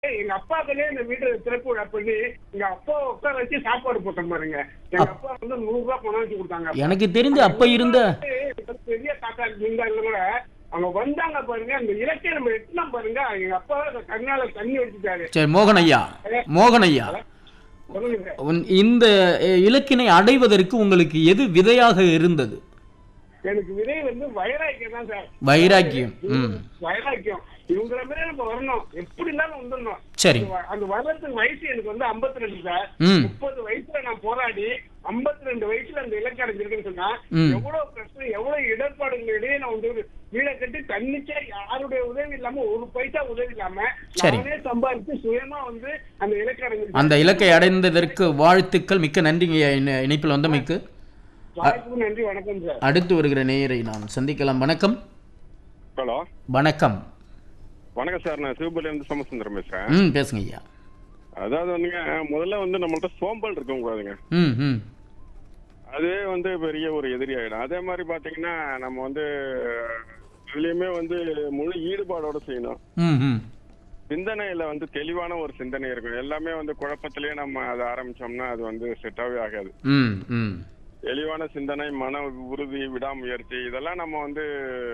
எங்க அப்பாக்களே இந்த வீடு திறப்பு விழா பண்ணி எங்க அப்பா உட்கார வச்சு சாப்பாடு போட்டோம் பாருங்க எங்க அப்பா வந்து நூறு ரூபாய் பணம் வச்சு கொடுத்தாங்க எனக்கு தெரிந்து அப்ப இருந்த ஒரு பெரிய தாத்தா இருந்தாங்க கூட அவங்க வந்தாங்க பாருங்க அந்த இலக்கிய நம்ம எட்டினா பாருங்க எங்க அப்பா அந்த கண்ணால தண்ணி வச்சுட்டாரு சரி மோகன் ஐயா மோகன் ஐயா சொல்லுங்க உன்- இந்த அஹ், இலக்கினை அடைவதற்கு உங்களுக்கு எது விதையாக இருந்தது எனக்கு விதை வந்து வைராக்கியம் தான் சார் வைராக்கியம் ம் வைராக்கியம் இவங்கள மாதிரி நம்ம வரணும் எப்படி இருந்தாலும் வந்துடணும் சரி அந்த வர்றதுக்கு வயசு எனக்கு வந்து 52 ரெண்டு சார் ம் முப்பது வயசுல நான் போராடி 52 ரெண்டு வயசுல அந்த இலக்கு அடைஞ்சிருக்கேன்னு சொன்னா ம். எவ்வளவு கஷ்டம் எவ்வளவு இடர்பாடுகளிடையே நான் வந்து ஒரு வீடை கட்டி தன்னிச்சே யாருடைய உதவி இல்லாம ஒரு பைசா உதவி இல்லாம சரி. நானே சம்பாதிச்சு சுயமா வந்து அந்த இலக்கு அடைஞ்சிருக்கேன் அந்த இலக்கை அடைந்ததற்கு வாழ்த்துக்கள் மிக்க நன்றிங்க ஐயா, இணை- இணைப்பில் வந்தமைக்கு வாய்ப்புக்கு நன்றி வணக்கம் சார் அடுத்து வருகிற நேயரை நாம் சந்திக்கலாம் வணக்கம் ஹலோ வணக்கம் வணக்கம் சார் நான் சிவபுரியிலேருந்து சோமசுந்தரம் பேசுறேன் ம் பேசுங்க ஐயா அதாவது வந்துங்க முதல்ல வந்து நம்மள்ட்ட சோம்பல் இருக்க கூடாதுங்க ம் ம் அதுவே வந்து பெரிய ஒரு எதிரி ஆயிடும் அதே மாதிரி பாத்தீங்கன்னா நம்ம வந்து இதுலயுமே வந்து முழு ஈடுபாடோட செய்யணும் ம் ம் சிந்தனையில வந்து தெளிவான ஒரு சிந்தனை இருக்கும் எல்லாமே வந்து குழப்பத்திலேயே நம்ம அதை ஆரம்பிச்சோம்னா அது வந்து செட்டாவே ஆகாது ம் ம் தெளிவான சிந்தனை மன உறுதி விடாமுயற்சி இதெல்லாம் நம்ம வந்து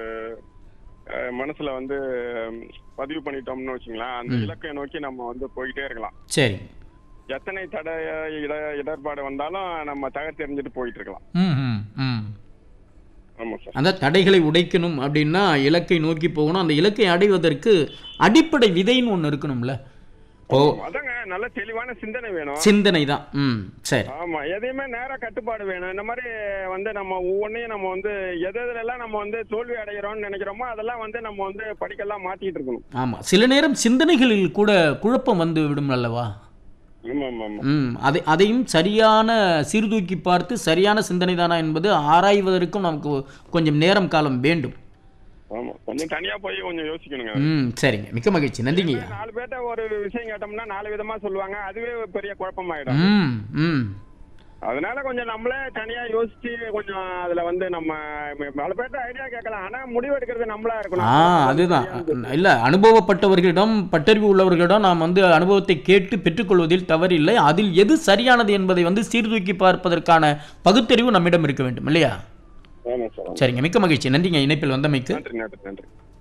அஹ், மனசுல வந்து ம், பதிவு பண்ணிட்டோம்னு வச்சுங்களேன் அந்த இலக்கை நோக்கி நம்ம வந்து போயிட்டே இருக்கலாம் சரி எத்தனை தடை இட இடர்பாடு வந்தாலும் நம்ம தகர்த்து எறிஞ்சிட்டு போயிட்டு இருக்கலாம் ம் ம் ம் ஆமா சார் அந்த தடைகளை உடைக்கணும் அப்படின்னா இலக்கை நோக்கி போகணும் அந்த இலக்கை அடைவதற்கு அடிப்படை விதைன்னு ஒன்று இருக்கணும்ல ஓ அதாங்க நல்ல தெளிவான சிந்தனை வேணும் சிந்தனை தான் ம் சரி ஆமா எதையுமே நேர கட்டுப்பாடு வேணும் இந்த மாதிரி வந்து நம்ம ஒவ்வொன்றையும் நம்ம வந்து எது எதுல எல்லாம் நம்ம வந்து தோல்வி அடைகிறோம்னு நினைக்கிறோமோ அதெல்லாம் வந்து நம்ம வந்து படிக்கெல்லாம் மாத்திட்டு இருக்கணும் ஆமாம் சில நேரம் சிந்தனைகளில் கூட குழப்பம் வந்து விடும் அல்லவா ஆமா ஆமா ஆமா ம் அதை அதையும் சரியான சீர்தூக்கி பார்த்து சரியான சிந்தனை தானா என்பது ஆராய்வதற்கும் நமக்கு கொஞ்சம் நேரம் காலம் வேண்டும் ஆமா கொஞ்சம் தனியா போய் கொஞ்சம் யோசிக்கணுங்க ம் சரிங்க மிக்க மகிழ்ச்சி நன்றிங்க ஐயா நாலு பேர்ட்ட ஒரு விஷயம் கேட்டோம்னா நாலு விதமா சொல்லுவாங்க அதுவே ஒரு பெரிய குழப்பமாயிடும் ம் ம் அதனால கொஞ்சம் நம்மளே தனியா யோசிச்சு கொஞ்சம் அதுல வந்து நம்ம நாலு பேர்ட்ட ஐடியா கேட்கலாம் ஆனா முடிவு எடுக்கிறது நம்மளா ஆ இருக்கணும் அதுதான் இல்லை அனுபவப்பட்டவர்களிடம் பட்டறிவு உள்ளவர்களிடம் நாம் வந்து அனுபவத்தை கேட்டு பெற்றுக்கொள்வதில் தவறில்லை அதில் எது சரியானது என்பதை வந்து சீர்தூக்கி பார்ப்பதற்கான பகுத்தறிவு நம்மிடம் இருக்க வேண்டும் இல்லையா ஆமா சார் சரிங்க மிக்க மகிழ்ச்சி நன்றிங்க இணைப்பில் வந்தமைக்கு நன்றி நன்றி நன்றி